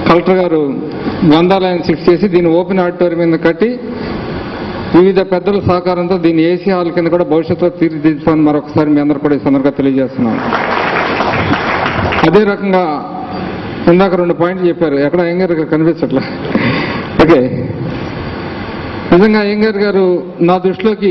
collector గారు గ్రంథాలయాన్ని shift చేసి దీన్ని ఓపెన్ ఆడిటోరియం మీద కట్టి వివిధ పెద్దల సహకారంతో దీన్ని ఏసీ హాల్ కింద కూడా భవిష్యత్తులో తీర్చిదిద్దుతామని మరొకసారి మీ అందరూ కూడా ఈ సందర్భంగా తెలియజేస్తున్నాం అదే రకంగా ఇందాక రెండు పాయింట్లు చెప్పారు ఎక్కడ అయ్యంగారు ఇక్కడ కనిపించట్లే ఓకే నిజంగా అయ్యంగార్ గారు నా దృష్టిలోకి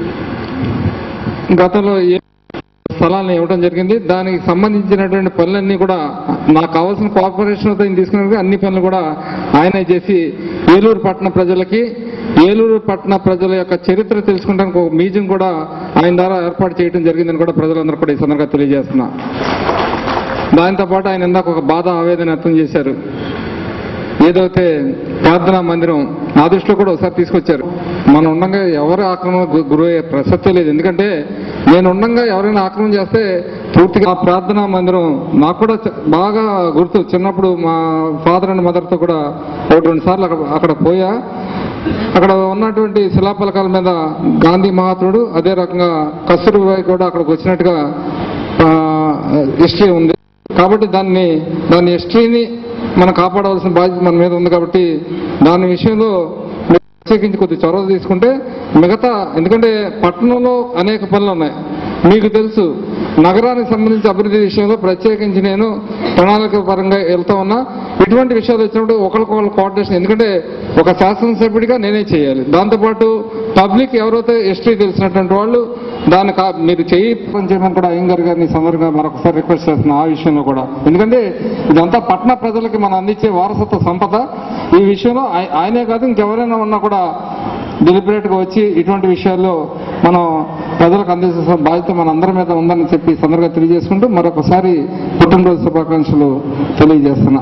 గతంలో ఏ స్థలాలను ఇవ్వడం జరిగింది దానికి సంబంధించినటువంటి పనులన్నీ కూడా నాకు కావాల్సిన కోఆపరేషన్తో ఆయన తీసుకున్న అన్ని పనులు కూడా ఆయనే చేసి ఏలూరు పట్టణ ప్రజలకి ఏలూరు పట్టణ ప్రజల యొక్క చరిత్ర తెలుసుకోవడానికి ఒక మ్యూజియం కూడా ఆయన ద్వారా ఏర్పాటు చేయడం జరిగిందని కూడా ప్రజలందరూ కూడా ఈ సందర్భంగా తెలియజేస్తున్నా దాంతో పాటు ఆయన ఇందాక ఒక బాధ ఆవేదన వ్యక్తం చేశారు ఏదైతే ప్రార్థనా మందిరం నా దృష్టిలో కూడా ఒకసారి తీసుకొచ్చారు మనం ఉండగా ఎవరు ఆక్రమణ గు- గురయ్యే ప్రసక్తే లేదు ఎందుకంటే నేను ఉండగా ఎవరైనా ఆక్రమణ చేస్తే పూర్తిగా ఆ ప్రార్థనా మందిరం నాకు కూడా చ- బాగా గుర్తు చిన్నప్పుడు మా ఫాదర్ అండ్ మదర్తో కూడా ఒకటి రెండు సార్లు అక్కడ అక్కడ పోయా అక్కడ ఉన్నటువంటి శిలాఫలకాల మీద గాంధీ మహాత్ముడు అదే రకంగా కస్తూరిబాయి కూడా అక్కడికి వచ్చినట్టుగా హిస్టరీ ఉంది కాబట్టి దాన్ని దాని హిస్టరీని మనం కాపాడవలసిన బాధ్యత మన మీద ఉంది కాబట్టి దాని విషయంలో మీరు ప్రత్యేకించి కొద్ది చొరవ తీసుకుంటే మిగతా ఎందుకంటే పట్టణంలో అనేక పనులు ఉన్నాయి మీకు తెలుసు నగరానికి సంబంధించి అభివృద్ధి విషయంలో ప్రత్యేకించి నేను ప్రణాళిక పరంగా వెళ్తా ఉన్నా ఇటువంటి విషయాలు వచ్చినప్పుడు ఒకరికొకరు కోఆర్డినేషన్ ఎందుకంటే ఒక శాసనసభ్యుడిగా నేనే చేయాలి దాంతోపాటు పబ్లిక్ ఎవరైతే హిస్టరీ తెలిసినటువంటి వాళ్ళు దాన్ని కా- మీరు చేయి పని చేయమని కూడా అయ్యంగార్ గారిని ఈ సందర్భంగా మరొకసారి రిక్వెస్ట్ చేస్తున్నా ఆ విషయంలో కూడా ఎందుకంటే ఇదంతా పట్టణ ప్రజలకి మనం అందించే వారసత్వ సంపద ఈ విషయంలో ఆయ- ఆయనే కాదు ఇంకెవరైనా ఉన్నా కూడా డెలిబరేట్ గా వచ్చి ఇటువంటి విషయాల్లో మనం ప్రజలకు అందించాల్సిన బాధ్యత మన అందరి మీద ఉందని చెప్పి ఈ సందర్భంగా తెలియజేసుకుంటూ మరొకసారి పుట్టినరోజు శుభాకాంక్షలు తెలియజేస్తున్నా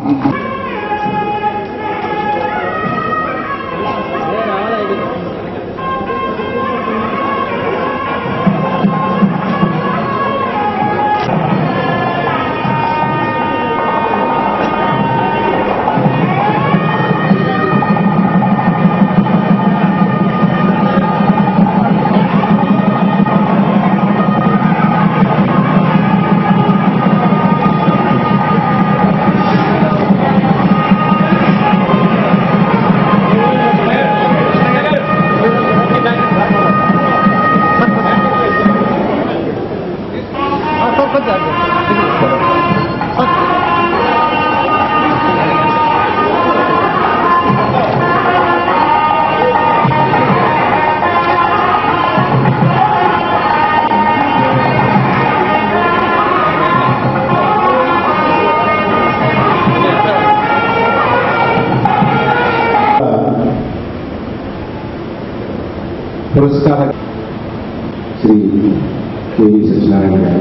పురస్కార శ్రీ కేవీ సత్యనారాయణ గారు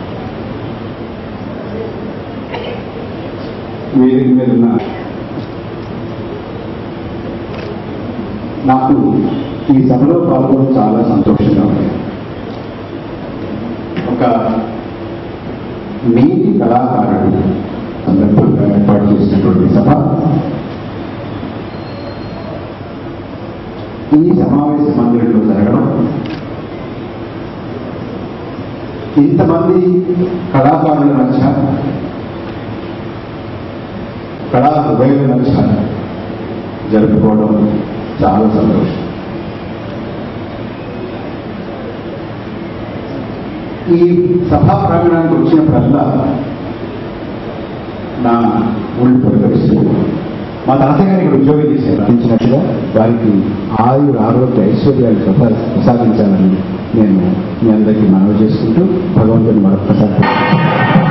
వేదిక మీద ఉన్న నాకు ఈ సభలో పాల్గొనడం చాలా సంతోషంగా ఉంది ఒక నీతి కళాకారుడు సందర్భంగా ఏర్పాటు చేసినటువంటి సభ ఈ సమావేశ మందిరంలో జరగడం ఇంతమంది కళాకారుల మధ్య కళా హృదయుల మధ్య జరుపుకోవడం చాలా సంతోషం ఈ సభా ప్రాంగణానికి వచ్చినప్పుడల్లా నా ఊళ్ళు పరిగణిస్తుంది మా తాతగారు ఇక్కడ ఉద్యోగం చేశారు అందించినట్టుగా వారికి ఆయుర ఆరోగ్య ఐశ్వర్యాలు ప్రసా- ప్రసాదించాలని నేను మీ అందరికీ మనవి చేసుకుంటూ భగవంతుని మరొకసారి